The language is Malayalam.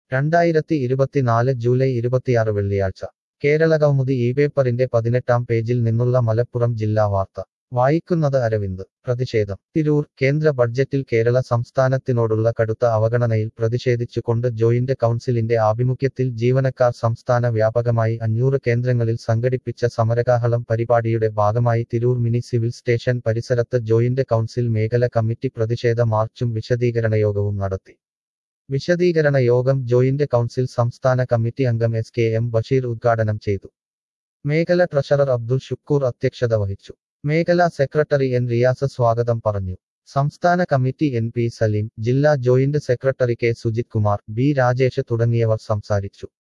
രണ്ടായിരത്തി ഇരുപത്തിനാല് ജൂലൈ ഇരുപത്തിയാറ് വെള്ളിയാഴ്ച കേരള കൗമുദി ഈ പേപ്പറിന്റെ പതിനെട്ടാം പേജിൽ നിന്നുള്ള മലപ്പുറം ജില്ലാ വാർത്ത വായിക്കുന്നത് അരവിന്ദ് പ്രതിഷേധം തിരൂർ കേന്ദ്ര ബഡ്ജറ്റിൽ കേരള സംസ്ഥാനത്തിനോടുള്ള കടുത്ത അവഗണനയിൽ പ്രതിഷേധിച്ചുകൊണ്ട് ജോയിന്റ് കൗൺസിലിന്റെ ആഭിമുഖ്യത്തിൽ ജീവനക്കാർ സംസ്ഥാന വ്യാപകമായി അഞ്ഞൂറ് കേന്ദ്രങ്ങളിൽ സംഘടിപ്പിച്ച സമരകാഹളം പരിപാടിയുടെ ഭാഗമായി തിരൂർ മിനി സിവിൽ സ്റ്റേഷൻ പരിസരത്ത് ജോയിന്റ് കൗൺസിൽ മേഖല കമ്മിറ്റി പ്രതിഷേധ മാർച്ചും വിശദീകരണ യോഗവും നടത്തി വിശദീകരണ യോഗം ജോയിന്റ് കൗൺസിൽ സംസ്ഥാന കമ്മിറ്റി അംഗം എസ് കെ എം ബഷീർ ഉദ്ഘാടനം ചെയ്തു മേഖല ട്രഷറർ അബ്ദുൾ ഷുക്കൂർ അധ്യക്ഷത വഹിച്ചു മേഖലാ സെക്രട്ടറി എൻ റിയാസ് സ്വാഗതം പറഞ്ഞു സംസ്ഥാന കമ്മിറ്റി എൻ പി സലീം ജില്ലാ joint secretary K Sujith Kumar B Rajesh തുടങ്ങിയവർ സംസാരിച്ചു